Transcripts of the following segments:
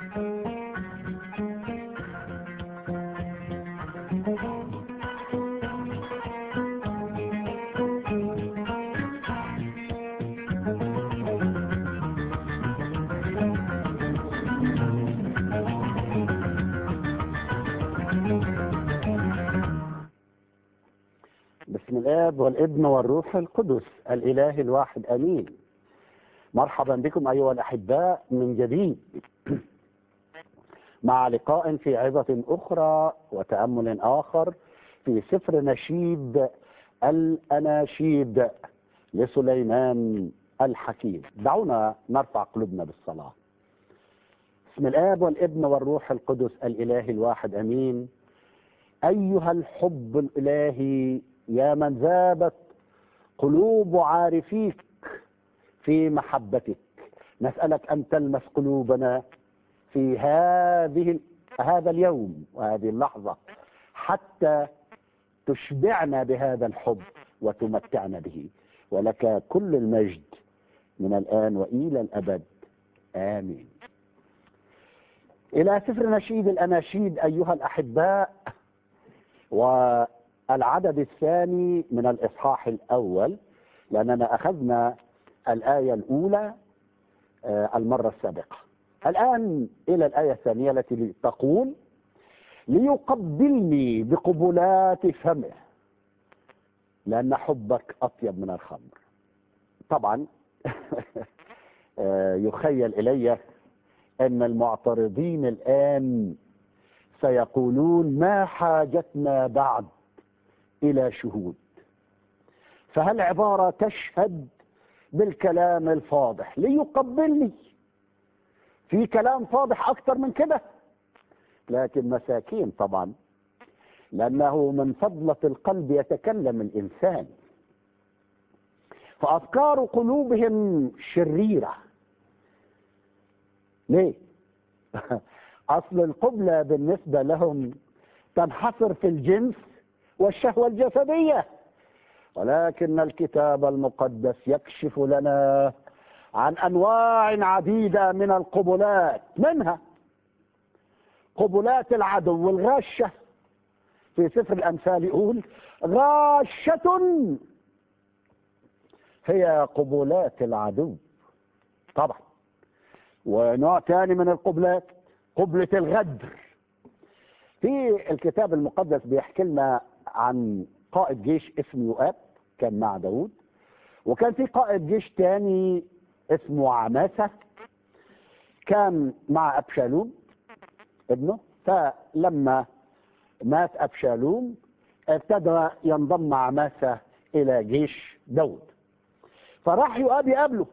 بسم الاب والابن والروح القدس الاله الواحد امين مرحبا بكم ايها الاحباء من جديد مع لقاء في عظه اخرى وتامل اخر في سفر نشيد الاناشيد لسليمان الحكيم دعونا نرفع قلوبنا بالصلاه بسم الاب والابن والروح القدس الاله الواحد امين ايها الحب الالهي يا من ذابت قلوب عارفيك في محبتك نسألك أن تلمس قلوبنا في هذه هذا اليوم وهذه اللحظة حتى تشبعنا بهذا الحب وتمتعنا به ولك كل المجد من الآن وإلى الأبد آمين إلى سفر نشيد الأناشيد أيها الأحباء و العدد الثاني من الإصحاح الأول لأننا أخذنا الآية الأولى المرة السابقة الآن إلى الآية الثانية التي تقول ليقبلني بقبلات فمه لأن حبك أطيب من الخمر طبعا يخيل إلي أن المعترضين الآن سيقولون ما حاجتنا بعد الى شهود فهل عباره تشهد بالكلام الفاضح ليقبلني في كلام فاضح اكتر من كده لكن مساكين طبعا لانه من فضله القلب يتكلم الانسان فافكار قلوبهم شريره ليه اصل القبله بالنسبه لهم تنحصر في الجنس والشهوة الجسدية ولكن الكتاب المقدس يكشف لنا عن أنواع عديدة من القبلات منها قبلات العدو الغاشة في سفر الأمثال يقول غاشة هي قبلات العدو طبعا ونوع ثاني من القبلات قبلة الغدر في الكتاب المقدس بيحكي لنا عن قائد جيش اسمه يؤاب كان مع داود وكان في قائد جيش تاني اسمه عماسة كان مع أبشالوم ابنه فلما مات أبشالوم ابتدى ينضم عماسة إلى جيش داود فراح يؤاب يقابله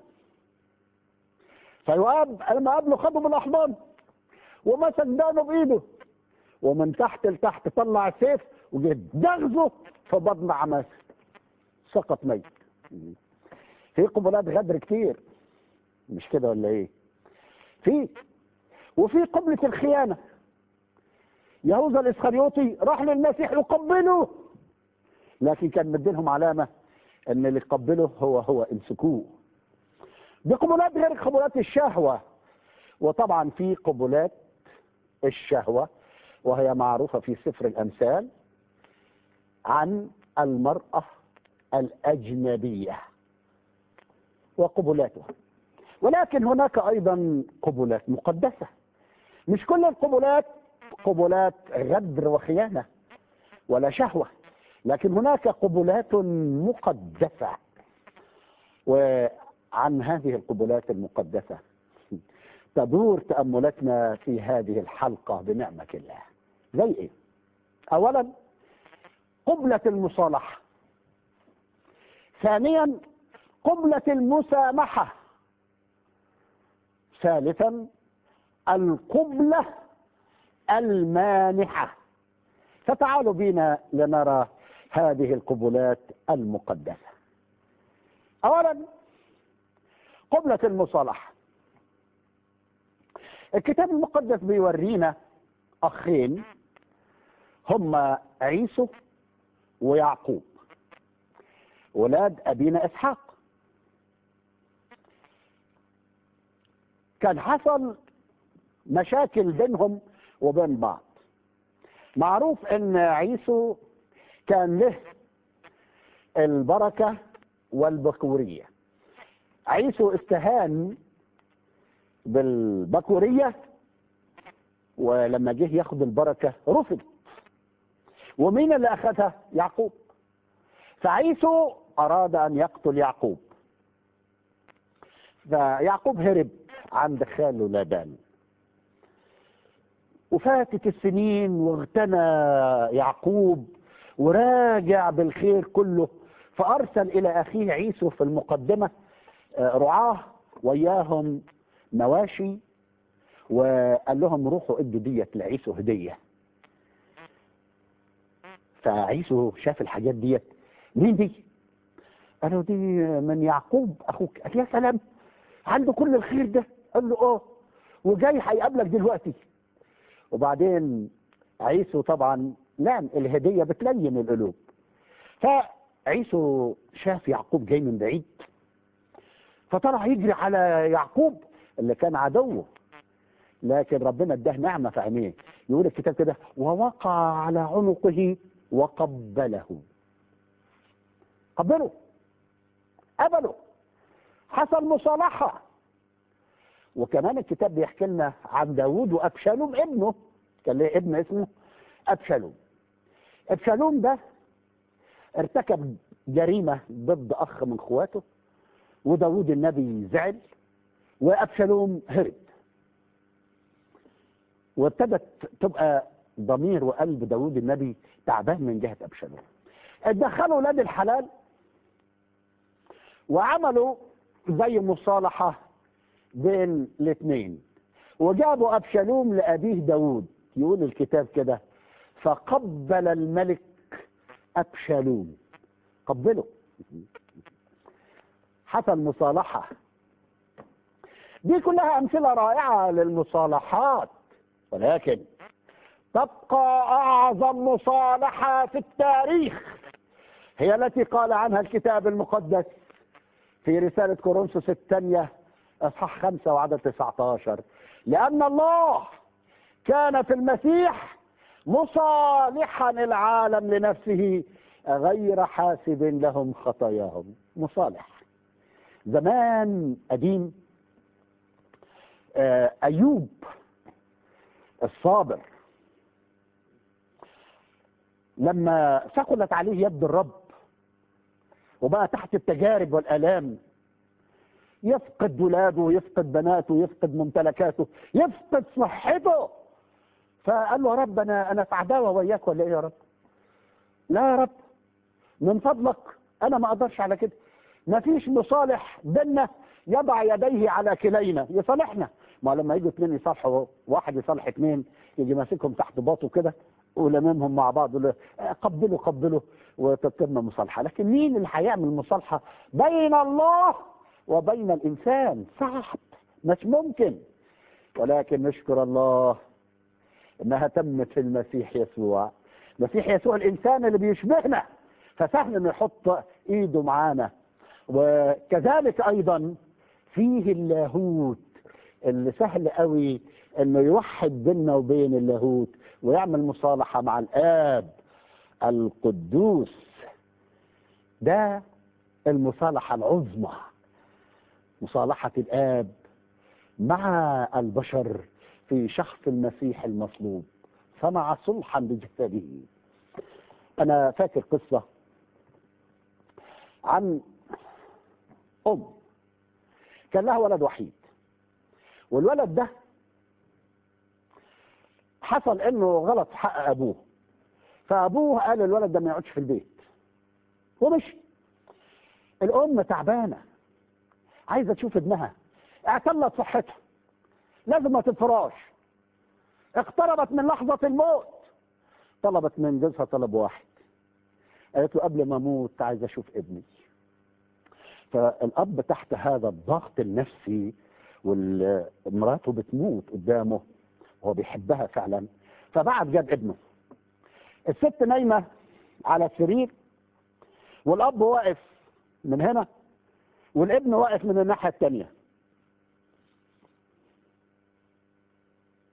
فيؤاب لما قابله خده بالاحضان ومسك دانه بايده ومن تحت لتحت طلع سيف وجه دغزه في بطن عماسه سقط ميت في قبلات غدر كتير مش كده ولا ايه في وفي قبلة الخيانة يهوذا الاسخريوطي راح للمسيح يقبله لكن كان مدينهم علامة ان اللي يقبله هو هو امسكوه دي قبلات غير قبلات الشهوة وطبعا في قبلات الشهوة وهي معروفة في سفر الأمثال عن المرأة الأجنبية وقبلاتها ولكن هناك أيضا قبلات مقدسة مش كل القبلات قبلات غدر وخيانة ولا شهوة لكن هناك قبلات مقدسة وعن هذه القبلات المقدسة تدور تأملاتنا في هذه الحلقة بنعمة الله زي ايه اولا قبلة المصالحة ثانيا قبلة المسامحة ثالثا القبلة المانحة فتعالوا بنا لنرى هذه القبلات المقدسة اولا قبلة المصالحة الكتاب المقدس بيورينا اخين هما عيسو ويعقوب ولاد ابينا اسحاق كان حصل مشاكل بينهم وبين بعض معروف ان عيسو كان له البركة والبكورية عيسو استهان بالبكورية ولما جه ياخد البركة رفض ومين اللي أخذها يعقوب فعيسو أراد أن يقتل يعقوب فيعقوب هرب عند خاله لابان وفاتت السنين واغتنى يعقوب وراجع بالخير كله فأرسل إلى أخيه عيسو في المقدمة رعاه وياهم مواشي وقال لهم روحوا ادوا ديت لعيسو هديه فعيسو شاف الحاجات ديت مين دي؟ قالوا دي من يعقوب اخوك قال يا سلام عنده كل الخير ده قال له اه وجاي هيقابلك دلوقتي وبعدين عيسو طبعا نعم الهديه بتلين القلوب فعيسو شاف يعقوب جاي من بعيد فطلع يجري على يعقوب اللي كان عدوه لكن ربنا اداه نعمه في عينيه يقول الكتاب كده ووقع على عنقه وقبله قبله قبله حصل مصالحه وكمان الكتاب بيحكي لنا عن داوود وابشالوم ابنه كان له ابن اسمه ابشالوم ابشالوم ده ارتكب جريمه ضد اخ من اخواته وداوود النبي زعل وابشالوم هرب وابتدت تبقى ضمير وقلب داوود النبي تعبان من جهه ابشالوم اتدخلوا ولاد الحلال وعملوا زي مصالحه بين الاثنين وجابوا ابشالوم لابيه داوود يقول الكتاب كده فقبل الملك ابشالوم قبله حصل مصالحه دي كلها امثله رائعه للمصالحات ولكن تبقى اعظم مصالحه في التاريخ هي التي قال عنها الكتاب المقدس في رساله كورنثوس الثانيه اصحاح خمسة وعدد 19 لان الله كان في المسيح مصالحا العالم لنفسه غير حاسب لهم خطاياهم مصالح زمان قديم آه ايوب الصابر لما ثقلت عليه يد الرب وبقى تحت التجارب والالام يفقد ولاده يفقد بناته يفقد ممتلكاته يفقد صحته فقال له يا رب انا انا في عداوه وياك ولا ايه يا رب؟ لا يا رب من فضلك انا ما اقدرش على كده ما فيش مصالح بينا يضع يديه على كلينا يصالحنا ما لما يجوا اثنين يصالحوا واحد يصالح اثنين يجي ماسكهم تحت باطه كده ولممهم مع بعض يقول قبلوا قبلوا وتتم مصالحه لكن مين اللي هيعمل مصالحه بين الله وبين الانسان صعب مش ممكن ولكن نشكر الله انها تمت في المسيح يسوع المسيح يسوع الانسان اللي بيشبهنا فسهل انه يحط ايده معانا وكذلك ايضا فيه اللاهوت اللي سهل قوي انه يوحد بيننا وبين اللاهوت ويعمل مصالحه مع الاب القدوس ده المصالحه العظمى مصالحه الاب مع البشر في شخص المسيح المصلوب صنع صلحا بجسده انا فاكر قصه عن ام كان لها ولد وحيد والولد ده حصل انه غلط في حق ابوه فابوه قال الولد ده ما يقعدش في البيت ومشي الام تعبانه عايزه تشوف ابنها اعتلت صحتها لازم ما تتفراش اقتربت من لحظه الموت طلبت من جوزها طلب واحد قالت له قبل ما اموت عايز اشوف ابني فالاب تحت هذا الضغط النفسي ومراته بتموت قدامه وهو بيحبها فعلا فبعت جاب ابنه الست نايمه على السرير والاب واقف من هنا والابن واقف من الناحيه الثانيه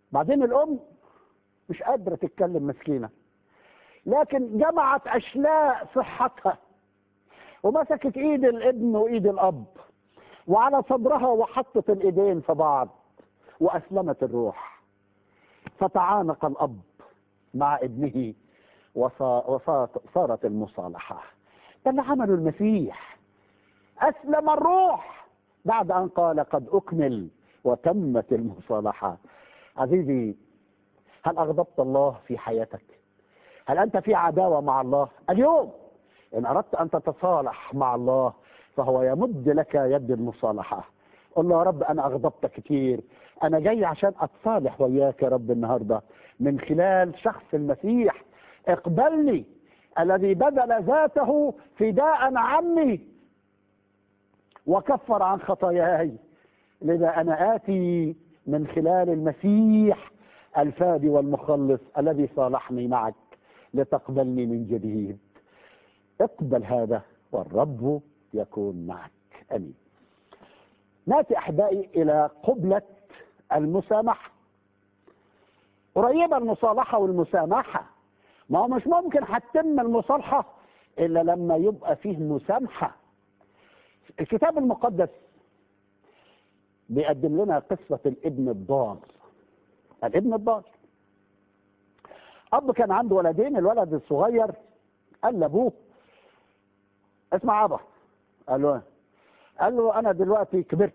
بعدين الام مش قادره تتكلم مسكينه لكن جمعت اشلاء صحتها ومسكت ايد الابن وايد الاب وعلى صدرها وحطت الايدين في بعض واسلمت الروح فتعانق الاب مع ابنه وصارت المصالحه ده اللي عمله المسيح اسلم الروح بعد ان قال قد اكمل وتمت المصالحه عزيزي هل اغضبت الله في حياتك هل انت في عداوه مع الله اليوم ان اردت ان تتصالح مع الله فهو يمد لك يد المصالحه قل له يا رب انا اغضبتك كتير انا جاي عشان اتصالح وياك يا رب النهارده من خلال شخص المسيح اقبلني الذي بذل ذاته فداء عني وكفر عن خطاياي لذا انا اتي من خلال المسيح الفادي والمخلص الذي صالحني معك لتقبلني من جديد اقبل هذا والرب يكون معك امين ناتي احبائي الى قبله المسامحه قريبه المصالحه والمسامحه ما هو مش ممكن هتتم المصالحه الا لما يبقى فيه مسامحه الكتاب المقدس بيقدم لنا قصه الابن الضال الابن الضال اب كان عنده ولدين الولد الصغير قال لابوه اسمع ابا قال له قال له انا دلوقتي كبرت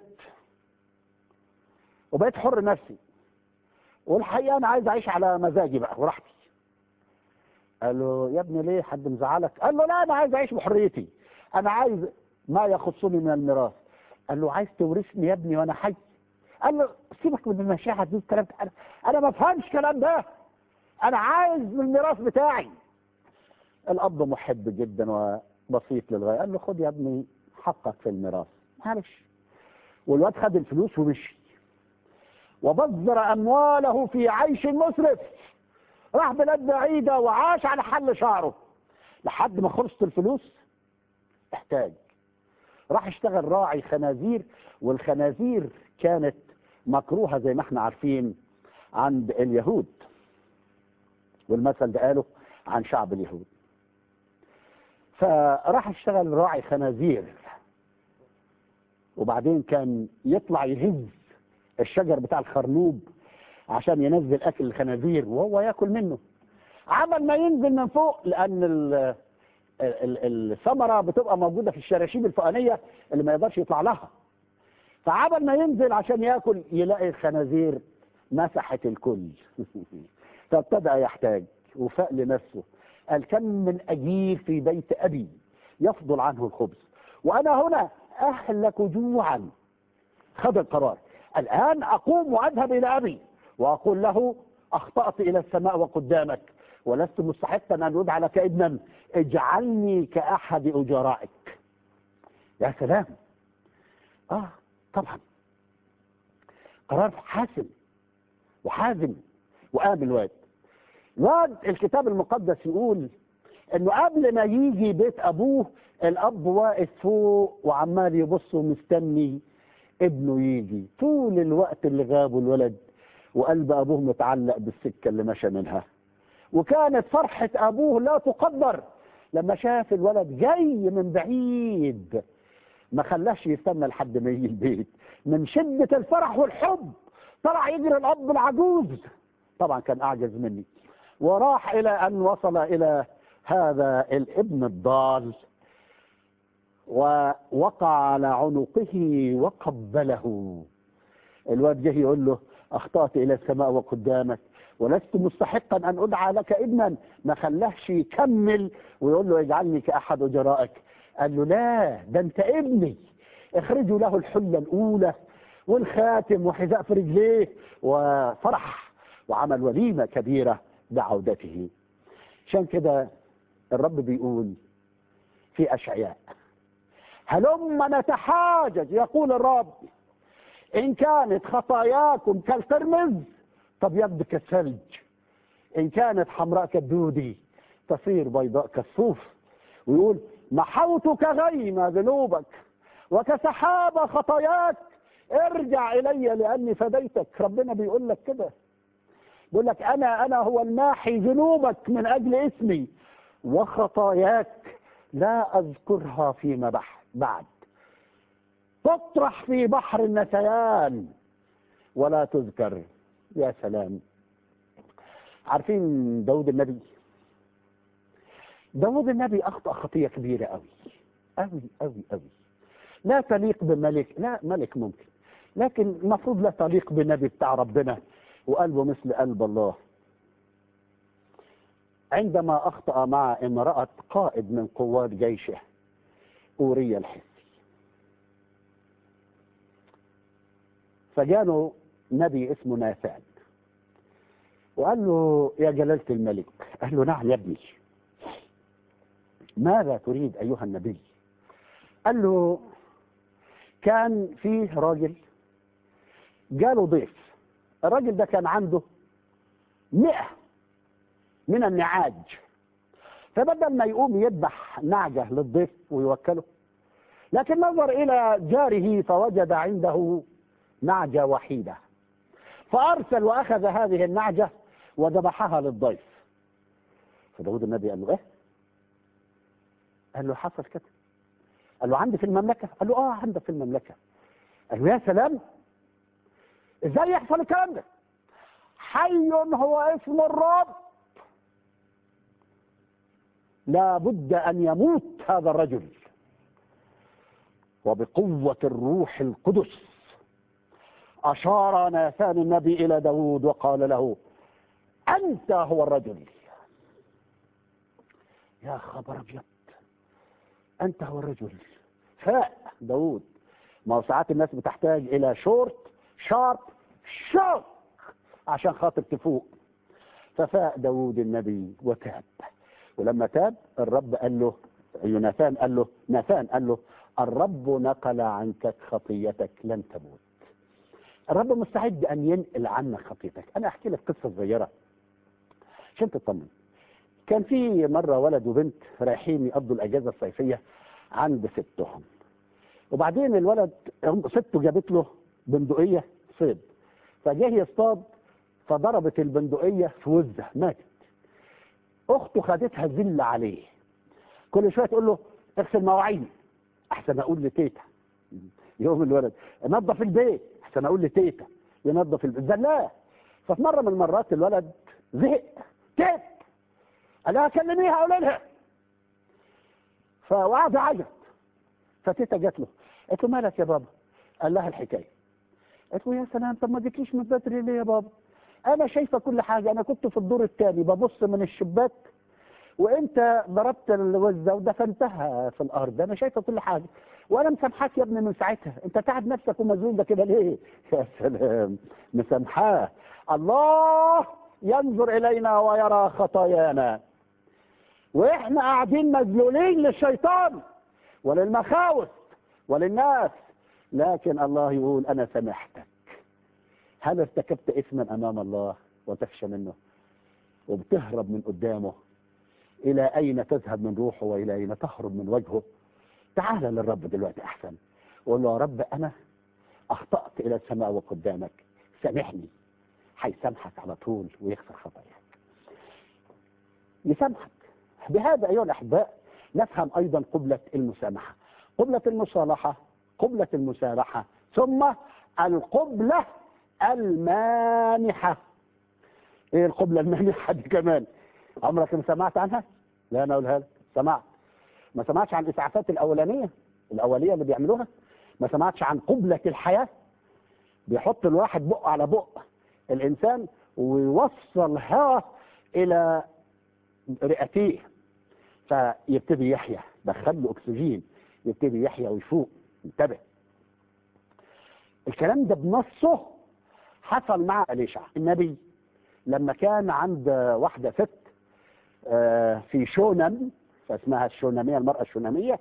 وبقيت حر نفسي والحقيقه انا عايز اعيش على مزاجي بقى وراحتي قال له يا ابني ليه حد مزعلك قال له لا انا عايز اعيش بحريتي انا عايز ما يخصني من الميراث قال له عايز تورثني يا ابني وانا حي قال له سيبك من المشاعر دي والكلام ده انا انا ما بفهمش الكلام ده انا عايز الميراث بتاعي الاب محب جدا وبسيط للغايه قال له خد يا ابني حقك في الميراث معلش والواد خد الفلوس ومشي وبذر امواله في عيش مسرف راح بلاد بعيده وعاش على حل شعره لحد ما خلصت الفلوس احتاج راح اشتغل راعي خنازير والخنازير كانت مكروهه زي ما احنا عارفين عند اليهود والمثل ده قاله عن شعب اليهود فراح اشتغل راعي خنازير وبعدين كان يطلع يهز الشجر بتاع الخرنوب عشان ينزل اكل الخنازير وهو ياكل منه عمل ما ينزل من فوق لان ال ال الثمره بتبقى موجوده في الشراشيب الفوقانيه اللي ما يقدرش يطلع لها فعمل ما ينزل عشان ياكل يلاقي الخنازير مسحت الكل فابتدى يحتاج وفاق لنفسه قال كم من اجير في بيت ابي يفضل عنه الخبز وانا هنا اهلك جوعا خذ القرار الان اقوم واذهب الى ابي واقول له اخطات الى السماء وقدامك ولست مستحقا ان ادعى لك ابنا اجعلني كاحد اجرائك يا سلام اه طبعا قرار حاسم وحازم وقام الواد واد الكتاب المقدس يقول انه قبل ما يجي بيت ابوه الاب واقف فوق وعمال يبص ومستني ابنه يجي طول الوقت اللي غابوا الولد وقلب ابوه متعلق بالسكه اللي مشى منها وكانت فرحه ابوه لا تقدر لما شاف الولد جاي من بعيد ما خلاش يستنى لحد ما يجي البيت من شده الفرح والحب طلع يجري الاب العجوز طبعا كان اعجز مني وراح الى ان وصل الى هذا الابن الضال ووقع على عنقه وقبله الواد جه يقول له اخطات الى السماء وقدامك ولست مستحقا ان ادعى لك ابنا ما خلاهش يكمل ويقول له اجعلني كاحد اجرائك قال له لا ده انت ابني اخرجوا له الحله الاولى والخاتم وحذاء في رجليه وفرح وعمل وليمه كبيره بعودته عشان كده الرب بيقول في اشعياء هلم نتحاجج يقول الرب ان كانت خطاياكم كالقرمز تبيض كالثلج ان كانت حمراء كالدودي تصير بيضاء كالصوف ويقول محوت كغيم ذنوبك وكسحابة خطاياك ارجع الي لاني فديتك ربنا بيقول لك كده بيقول لك انا انا هو الماحي ذنوبك من اجل اسمي وخطاياك لا اذكرها فيما بح- بعد تطرح في بحر النسيان ولا تذكر يا سلام عارفين داود النبي داود النبي اخطا خطيه كبيره قوي قوي قوي قوي لا تليق بملك لا ملك ممكن لكن المفروض لا تليق بالنبي بتاع ربنا وقلبه مثل قلب الله عندما اخطا مع امراه قائد من قوات جيشه اوريا الحسي فجاله نبي اسمه ناثان وقال له يا جلالة الملك قال له نعم يا ابني ماذا تريد أيها النبي قال له كان فيه راجل جاله ضيف الراجل ده كان عنده مئة من النعاج فبدل ما يقوم يذبح نعجة للضيف ويوكله لكن نظر إلى جاره فوجد عنده نعجة وحيدة فأرسل وأخذ هذه النعجة وذبحها للضيف فداود النبي قال له إيه؟ قال له حصل كده قال له عندي في المملكة قال له آه عندك في المملكة قال له يا سلام إزاي يحصل الكلام ده حي هو اسم الرب لا بد أن يموت هذا الرجل وبقوة الروح القدس أشار ناثان النبي إلى داود وقال له أنت هو الرجل يا خبر أبيض أنت هو الرجل فاء داود ما هو ساعات الناس بتحتاج إلى شورت شارب شوك عشان خاطر تفوق ففاء داود النبي وتاب ولما تاب الرب قال له يوناثان قال له ناثان قال له الرب نقل عنك خطيتك لن تموت الرب مستعد ان ينقل عنك خطيتك انا احكي لك قصه صغيره عشان تطمن كان في مره ولد وبنت رايحين يقضوا الاجازه الصيفيه عند ستهم وبعدين الولد سته جابت له بندقيه صيد فجه يصطاد فضربت البندقيه في وزه ماتت اخته خدتها ذل عليه كل شويه تقول له اغسل مواعيني احسن اقول لتيتا يوم الولد نظف البيت احسن اقول لتيتا ينظف البيت زلاه ففي مره من المرات الولد زهق تعب قال لها كلميها قولي لها فوقعد يعيط فتيتا جات له قالت له مالك يا بابا قال لها الحكايه قالت له يا سلام طب ما جيتليش من بدري ليه يا بابا انا شايفه كل حاجه انا كنت في الدور الثاني ببص من الشباك وانت ضربت الوزه ودفنتها في الارض انا شايفه كل حاجه وانا مسامحاك يا ابني من ساعتها انت تعب نفسك ومذلول ده كده ليه يا سلام مسامحاه الله ينظر الينا ويرى خطايانا واحنا قاعدين مذلولين للشيطان وللمخاوف وللناس لكن الله يقول انا سامحتك هل ارتكبت اثما امام الله وتخشى منه وبتهرب من قدامه الى اين تذهب من روحه والى اين تهرب من وجهه تعال للرب دلوقتي احسن وقول له يا رب انا اخطات الى السماء وقدامك سامحني هيسامحك على طول ويغفر خطاياك يسامحك بهذا ايها الاحباء نفهم ايضا قبله المسامحه قبله المصالحه قبله المسامحه ثم القبله المانحه ايه القبله المانحه دي كمان عمرك ما سمعت عنها لا انا اقولها لك سمعت ما سمعتش عن الاسعافات الاولانيه الاوليه اللي بيعملوها ما سمعتش عن قبله الحياه بيحط الواحد بق على بق الانسان ويوصل هواء الى رئتيه فيبتدي يحيا دخل له اكسجين يبتدي يحيا ويفوق انتبه الكلام ده بنصه حصل مع اليشع النبي لما كان عند واحده ست آه، في شونم فاسمها الشوناميه المراه الشوناميه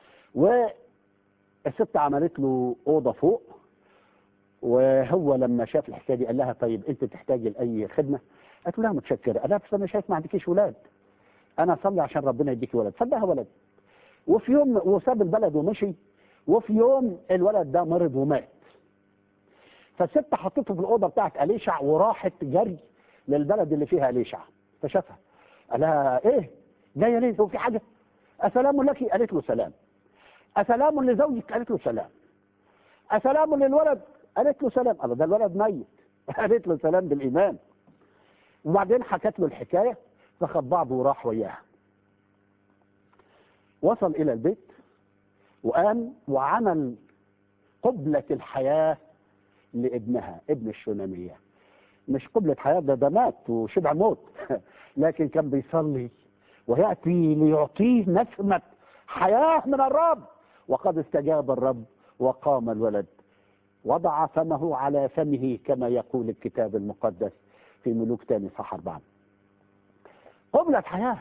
والست عملت له اوضه فوق وهو لما شاف الحكايه دي قال لها طيب انت تحتاجي لاي خدمه؟ قالت له لا متشكره قال لها بس انا شايف ما عندكيش ولاد انا اصلي عشان ربنا يديكي ولد فادها ولد وفي يوم وساب البلد ومشي وفي يوم الولد ده مرض ومات فالست حطته في الاوضه بتاعت اليشع وراحت جري للبلد اللي فيها ليشع فشافها قال لها ايه جايه ليه هو في حاجه اسلام لك قالت له سلام اسلام لزوجك قالت له سلام اسلام للولد قالت له سلام قال ده الولد ميت قالت له سلام بالايمان وبعدين حكت له الحكايه فخد بعضه وراح وياها وصل الى البيت وقام وعمل قبلة الحياة لابنها ابن الشونامية مش قبلة حياة ده ده مات وشبع موت لكن كان بيصلي ويأتي ليعطيه نسمة حياة من الرب وقد استجاب الرب وقام الولد وضع فمه على فمه كما يقول الكتاب المقدس في ملوك تاني صح أربعة قبلة حياة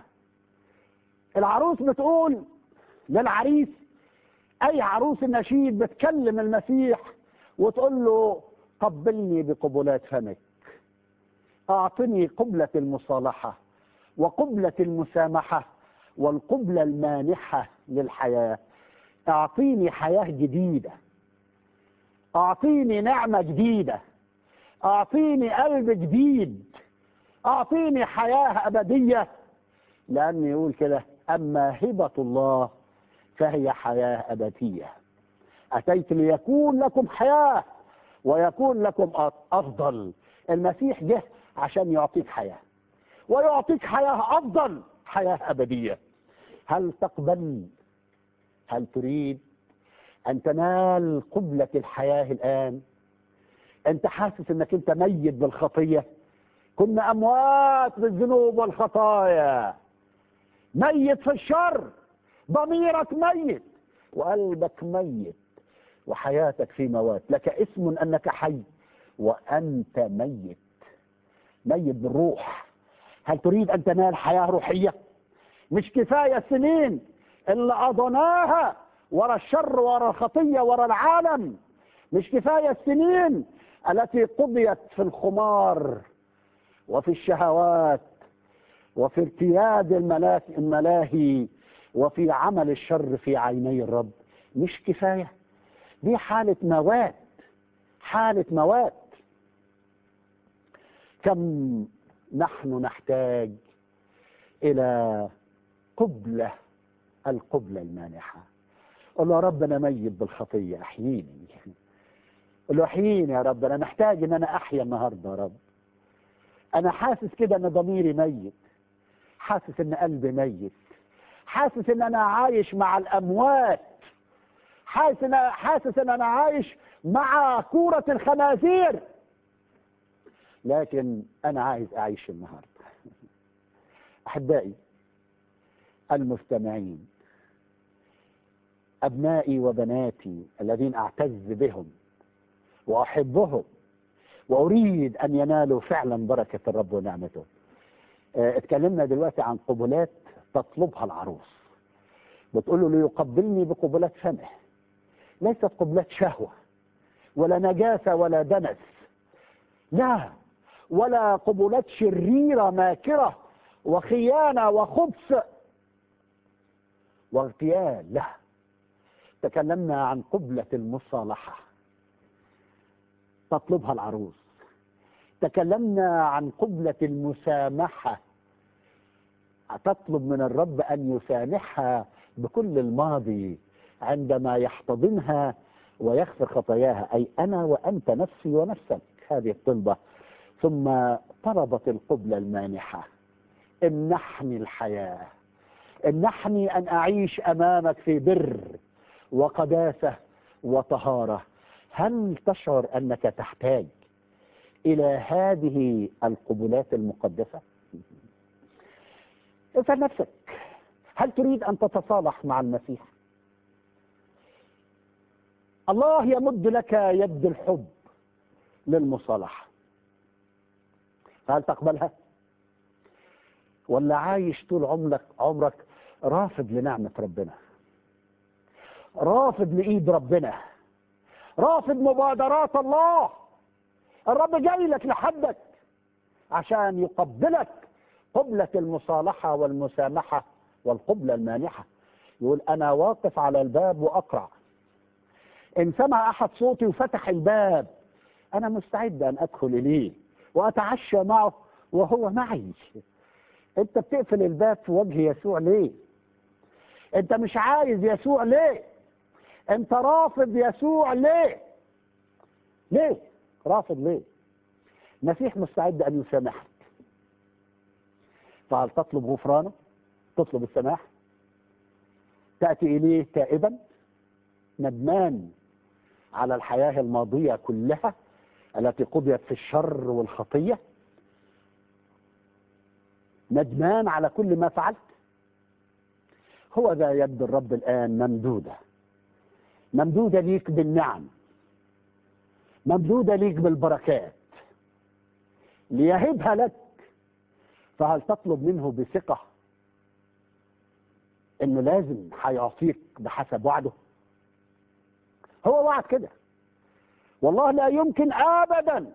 العروس بتقول للعريس أي عروس النشيد بتكلم المسيح وتقول له قبلني بقبلات فمك أعطني قبلة المصالحة وقبلة المسامحة والقبلة المانحة للحياة أعطيني حياة جديدة أعطيني نعمة جديدة أعطيني قلب جديد أعطيني حياة أبدية لأن يقول كده أما هبة الله فهي حياة أبدية أتيت ليكون لكم حياة ويكون لكم أفضل المسيح جه عشان يعطيك حياة ويعطيك حياة أفضل حياة أبدية هل تقبل هل تريد أن تنال قبلة الحياة الآن أنت حاسس أنك أنت ميت بالخطية كنا أموات بالذنوب والخطايا ميت في الشر ضميرك ميت وقلبك ميت وحياتك في موات لك اسم انك حي وانت ميت ميت بالروح هل تريد ان تنال حياه روحيه مش كفايه السنين اللي قضيناها ورا الشر ورا الخطيه ورا العالم مش كفايه السنين التي قضيت في الخمار وفي الشهوات وفي ارتياد الملاهي وفي عمل الشر في عيني الرب مش كفايه دي حاله موات حاله موات كم نحن نحتاج الى قبله القبله المانحه قل له يا رب انا ميت بالخطيه احييني قل له احييني يا رب انا محتاج ان انا احيا النهارده يا رب انا حاسس كده ان ضميري ميت حاسس ان قلبي ميت حاسس ان انا عايش مع الاموات حاسس ان حاسس ان انا عايش مع كورة الخنازير لكن انا عايز اعيش النهارده احبائي المستمعين ابنائي وبناتي الذين اعتز بهم واحبهم واريد ان ينالوا فعلا بركه الرب ونعمته اه اتكلمنا دلوقتي عن قبلات تطلبها العروس بتقول له ليقبلني بقبلات فمه ليست قبلات شهوة ولا نجاسة ولا دنس لا ولا قبلات شريرة ماكرة وخيانة وخبث واغتيال لا تكلمنا عن قبلة المصالحة تطلبها العروس تكلمنا عن قبلة المسامحة تطلب من الرب ان يسامحها بكل الماضي عندما يحتضنها ويغفر خطاياها اي انا وانت نفسي ونفسك هذه الطلبه ثم طلبت القبله المانحه امنحني الحياه امنحني ان اعيش امامك في بر وقداسه وطهاره هل تشعر انك تحتاج الى هذه القبلات المقدسه اسال نفسك هل تريد ان تتصالح مع المسيح الله يمد لك يد الحب للمصالحه هل تقبلها ولا عايش طول عمرك عمرك رافض لنعمه ربنا رافض لايد ربنا رافض مبادرات الله الرب جاي لك لحدك عشان يقبلك قبلة المصالحة والمسامحة والقبلة المانحة يقول أنا واقف على الباب وأقرع إن سمع أحد صوتي وفتح الباب أنا مستعد أن أدخل إليه وأتعشى معه وهو معي انت بتقفل الباب في وجه يسوع ليه انت مش عايز يسوع ليه انت رافض يسوع ليه ليه رافض ليه المسيح مستعد ان يسامحك فهل تطلب غفرانه تطلب السماح تاتي اليه تائبا ندمان على الحياه الماضيه كلها التي قضيت في الشر والخطيه ندمان على كل ما فعلت هو ذا يد الرب الآن ممدودة ممدودة ليك بالنعم ممدودة ليك بالبركات ليهبها لك فهل تطلب منه بثقة انه لازم هيعطيك بحسب وعده هو وعد كده والله لا يمكن ابدا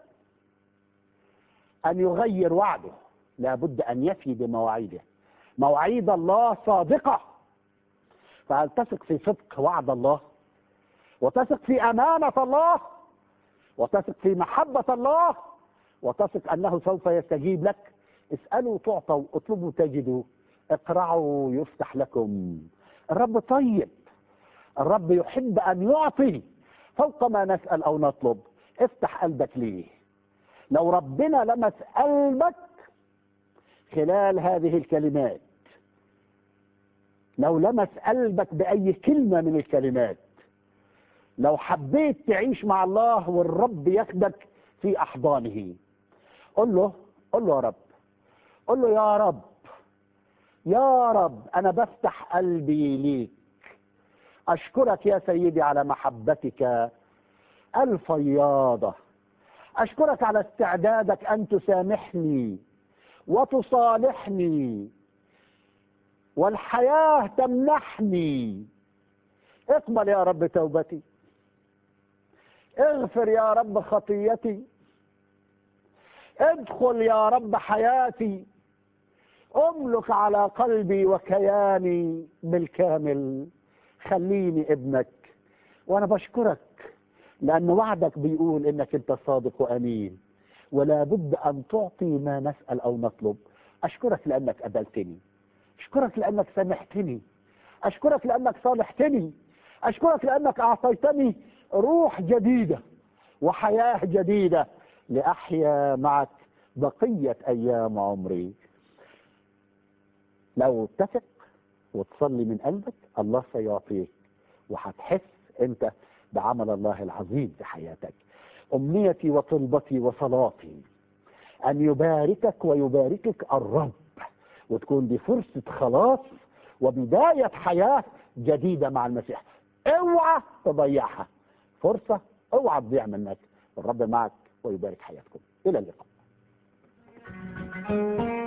ان يغير وعده لابد ان يفي بمواعيده مواعيد الله صادقه فهل تثق في صدق وعد الله وتثق في امانه الله وتثق في محبه الله وتثق انه سوف يستجيب لك اسالوا تعطوا اطلبوا تجدوا اقرعوا يفتح لكم الرب طيب الرب يحب ان يعطي فوق ما نسال او نطلب افتح قلبك ليه لو ربنا لمس قلبك خلال هذه الكلمات لو لمس قلبك بأي كلمة من الكلمات لو حبيت تعيش مع الله والرب ياخدك في أحضانه قل له قل له يا رب قل له يا رب يا رب أنا بفتح قلبي ليك أشكرك يا سيدي على محبتك الفياضة أشكرك على استعدادك أن تسامحني وتصالحني والحياة تمنحني اقبل يا رب توبتي اغفر يا رب خطيتي ادخل يا رب حياتي املك على قلبي وكياني بالكامل خليني ابنك وانا بشكرك لان وعدك بيقول انك انت صادق وامين ولا بد ان تعطي ما نسال او نطلب اشكرك لانك قبلتني اشكرك لانك سامحتني اشكرك لانك صالحتني اشكرك لانك اعطيتني روح جديده وحياه جديده لاحيا معك بقيه ايام عمري لو تثق وتصلي من قلبك الله سيعطيك وهتحس انت بعمل الله العظيم في حياتك امنيتي وطلبتي وصلاتي ان يباركك ويباركك الرب وتكون دي فرصه خلاص وبدايه حياه جديده مع المسيح اوعى تضيعها فرصه اوعى تضيع منك الرب معك ويبارك حياتكم الى اللقاء